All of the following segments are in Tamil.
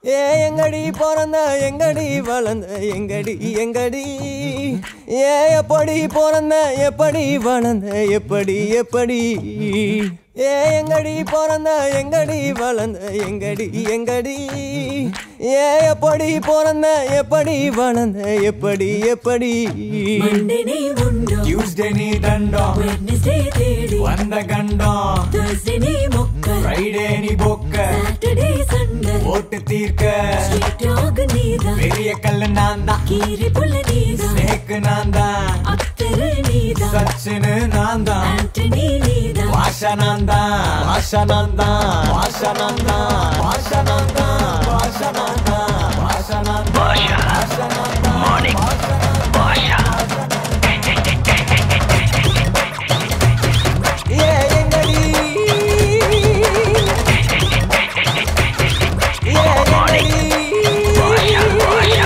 ஏ எங்கடி பிறந்த எங்கடி வளர்ந்த எங்கடி எங்கடி ஏ எப்படி பிறந்த எப்படி வளர்ந்த எப்படி எப்படி ஏ எங்கடி பிறந்த எங்கடி வளர்ந்த எங்கடி எங்கடி ஏ எப்படி பிறந்த எப்படி வளர்ந்த எப்படி எப்படி மண்டே நீ உண்டோ டியூஸ்டே நீ தண்டம் வெட்னஸ்டே தேடி வந்த கண்டம் Thursday நீ மொக்க ஃப்ரைடே நீ பொக்க சாட்டர்டே சண்டே ஓட்டு தீர்க்க ஸ்ட்ரீட் டாக் நீதான் பெரிய கல்லு நான் தான் கீரி புள்ள நீதான் நேக்கு நான் தான் அத்தரு நீதான் சச்சினு நான் தான் ஆண்டனி நீதான் பாஷா நான் தான் பாஷா நான் தான் பாஷா நான் தான் பாஷா நான் தான் பாஷா நான் தான் பாஷா நான் தான் பாஷா நான் தான் ஏ எங்கடி ஏ எங்கடி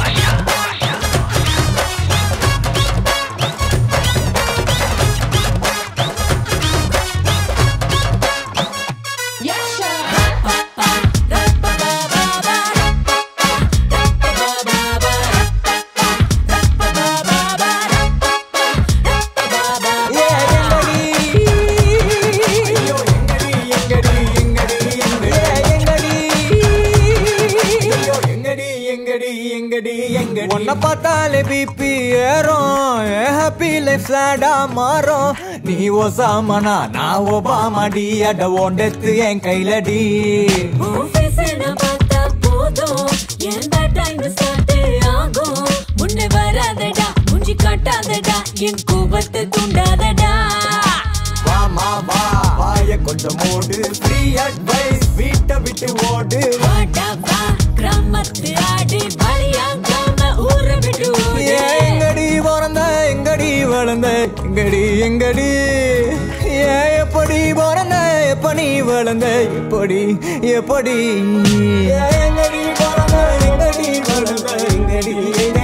ஏ எங்கடி ஐயோ எங்கடி எங்கடி எங்கடி எங்கடி ஏ எங்கடி ஐயோ எங்கடி எங்கடி எங்கடி எங்கடி உன்னை பார்த்தாலே பிபி ஏறும் ஹாப்பி லைஃப் சேடா மாறும் நீ ஒசாமனா நான் ஒபாமாடி அட ஓண்டெத்து என் கையிலடி உன் face அ நான் பார்த்தா போதும் என் bad time start ஆகும். முன்னே வராதடா மூஞ்சி காட்டாதடா என் கோபத்தை தூண்டாதடா வாமா வா வாய கொஞ்சம் மூடு ஃப்ரீ அட்வைஸ் வீட்டை விட்டு ஓடு வாடா வா கிராமத்து ஆடி பலியாகாம ஊரை விட்டு ஓடு. ஏ எங்கடி பிறந்த எங்கடி வளர்ந்த எங்கடி எங்கடி ஏ எப்படி பிறந்த எப்படி வளர்ந்த எப்படி எப்படி ஏ எங்கடி பிறந்த எங்கடி வளர்ந்த எங்கடி எங்கடி